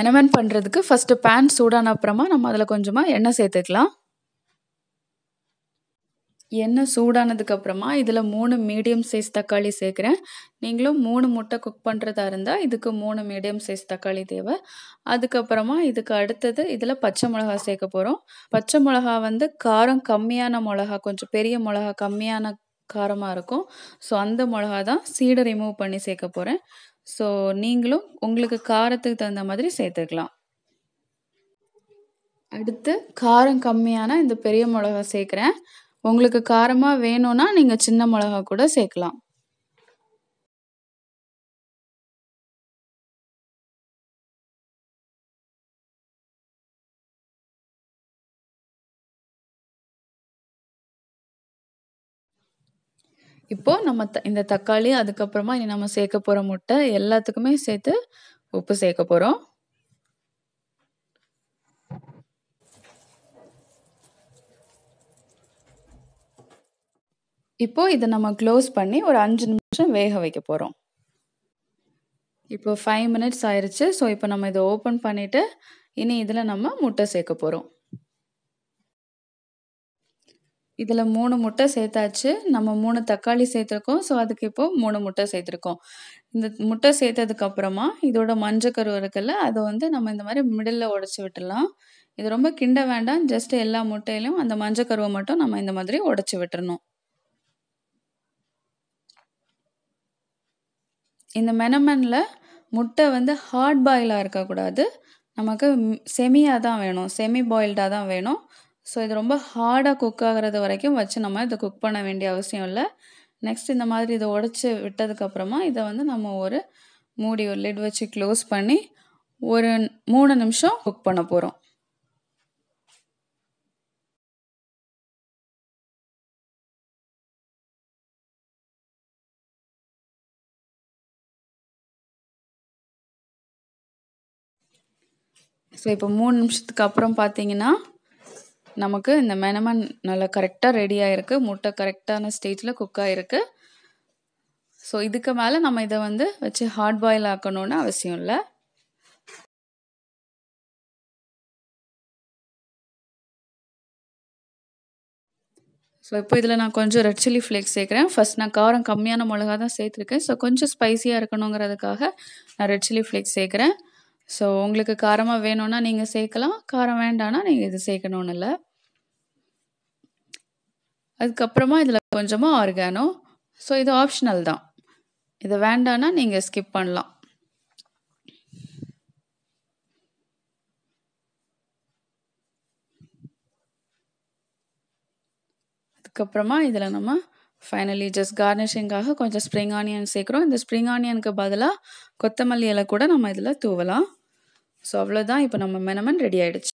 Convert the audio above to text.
மெனமென் பண்ணுறதுக்கு first pan சூடான அப்புறமா நம்ம அதில் கொஞ்சமாக எண்ணெய் சேர்த்துக்கலாம் எண்ணெய் சூடானதுக்கு அப்புறமா இதில் மூணு மீடியம் சைஸ் தக்காளி சேர்க்குறேன் நீங்களும் மூணு முட்டை குக் பண்ணுறதா இருந்தால் இதுக்கு மூணு மீடியம் சைஸ் தக்காளி தேவை அதுக்கப்புறமா இதுக்கு அடுத்தது இதில் பச்சை மிளகா சேர்க்க போகிறோம் பச்சை மிளகா வந்து காரம் கம்மியான மிளகா கொஞ்சம் பெரிய மிளகா கம்மியான காரமாக இருக்கும் ஸோ அந்த மிளகா தான் சீடை ரிமூவ் பண்ணி சேர்க்க போகிறேன் ஸோ நீங்களும் உங்களுக்கு காரத்துக்கு தகுந்த மாதிரி சேர்த்துக்கலாம் அடுத்து காரம் கம்மியான இந்த பெரிய மிளகா சேர்க்குறேன் உங்களுக்கு காரமாக வேணும்னா நீங்கள் சின்ன மிளகா கூட சேர்க்கலாம் இப்போது நம்ம த இந்த தக்காளி அதுக்கப்புறமா இனி நம்ம சேர்க்க போகிற முட்டை எல்லாத்துக்குமே சேர்த்து உப்பு சேர்க்க போகிறோம் இப்போது இதை நம்ம க்ளோஸ் பண்ணி ஒரு அஞ்சு நிமிஷம் வேக வைக்க போகிறோம் இப்போ ஃபைவ் மினிட்ஸ் ஆயிடுச்சு ஸோ இப்போ நம்ம இதை ஓப்பன் பண்ணிவிட்டு இனி இதில் நம்ம முட்டை சேர்க்க போகிறோம் இதில் மூணு முட்டை சேர்த்தாச்சு நம்ம மூணு தக்காளி சேர்த்துருக்கோம் ஸோ அதுக்கு இப்போது மூணு முட்டை சேர்த்துருக்கோம் இந்த முட்டை சேர்த்ததுக்கப்புறமா இதோட மஞ்சக்கரு இருக்குல்ல அதை வந்து நம்ம இந்த மாதிரி மிடில் உடச்சி விட்டுடலாம் இது ரொம்ப கிண்ட வேண்டாம் ஜஸ்ட் எல்லா முட்டையிலையும் அந்த மஞ்சக்கருவை மட்டும் நம்ம இந்த மாதிரி உடச்சி விட்டுறணும் இந்த மெனமனில் முட்டை வந்து ஹார்ட் பாயிலாக இருக்கக்கூடாது நமக்கு செமியாக தான் வேணும் செமி பாயில்டாக தான் வேணும் ஸோ இது ரொம்ப ஹார்டாக குக் ஆகிறது வரைக்கும் வச்சு நம்ம இதை குக் பண்ண வேண்டிய அவசியம் இல்லை நெக்ஸ்ட் இந்த மாதிரி இதை உடச்சி விட்டதுக்கப்புறமா இதை வந்து நம்ம ஒரு மூடி ஒரு லிட் வச்சு க்ளோஸ் பண்ணி ஒரு மூணு நிமிஷம் குக் பண்ண போகிறோம் ஸோ இப்போ மூணு நிமிஷத்துக்கு அப்புறம் பார்த்தீங்கன்னா நமக்கு இந்த மெனமன் நல்லா கரெக்டாக ரெடி ஆகிருக்கு முட்டை கரெக்டான ஸ்டேஜில் குக் ஆகிருக்கு ஸோ இதுக்கு மேலே நம்ம இதை வந்து வச்சு ஹார்ட் பாயில் ஆக்கணும்னு அவசியம் இல்லை ஸோ இப்போ இதில் நான் கொஞ்சம் ரெட் சில்லி ஃப்ளேக்ஸ் சேர்க்குறேன் ஃபஸ்ட் நான் காரம் கம்மியான மிளகா தான் சேர்த்துருக்கேன் ஸோ கொஞ்சம் ஸ்பைஸியாக இருக்கணுங்கிறதுக்காக நான் ரெட் சில்லி ஃப்ளேக்ஸ் சேர்க்குறேன் ஸோ உங்களுக்கு காரமாக வேணும்னா நீங்கள் சேர்க்கலாம் காரம் வேண்டாம்னா நீங்கள் இது சேர்க்கணுன்னு இல்லை அதுக்கப்புறமா இதில் கொஞ்சமாக ஆர்கானோ ஸோ இது ஆப்ஷனல் தான் இது வேண்டான்னா நீங்கள் ஸ்கிப் பண்ணலாம் அதுக்கப்புறமா இதில் நம்ம ஃபைனலி ஜஸ்ட் கார்னிஷிங்காக கொஞ்சம் ஸ்ப்ரிங் ஆனியன் சேர்க்குறோம் இந்த ஸ்ப்ரிங் ஆனியனுக்கு பதிலாக கொத்தமல்லி இலை கூட நம்ம இதில் தூவலாம் ஸோ அவ்வளோதான் இப்போ நம்ம மெனமன் ரெடி ஆகிடுச்சு